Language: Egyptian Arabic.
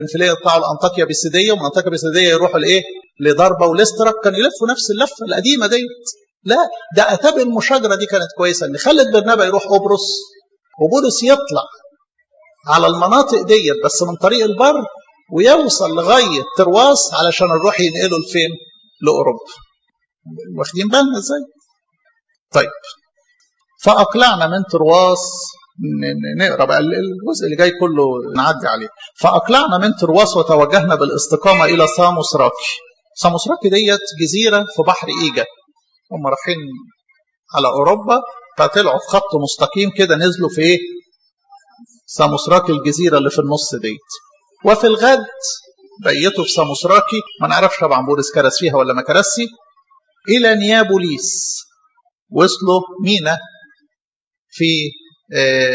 الانفليه يطلعوا لانطاكيا بيسيديه ومن انطاكيا بيسيديه يروحوا لايه؟ لضربه وليسترا كانوا يلفوا نفس اللفه القديمه ديت لا ده اتاب المشاجره دي كانت كويسه ان خلت برنابا يروح قبرص وبولس يطلع على المناطق ديت بس من طريق البر ويوصل لغايه ترواس علشان نروح ينقلوا لفين؟ لاوروبا. واخدين بالنا ازاي؟ طيب فاقلعنا من ترواس نقرا بقى الجزء اللي جاي كله نعدي عليه فاقلعنا من ترواس وتوجهنا بالاستقامه الى ساموسراكي ساموسراكي ديت جزيره في بحر ايجا هم رايحين على اوروبا فطلعوا في خط مستقيم كده نزلوا في ايه ساموسراكي الجزيره اللي في النص ديت وفي الغد بيتوا في ساموسراكي ما نعرفش طبعا بولس كرس فيها ولا ما كرسي الى نيابوليس وصلوا مينا في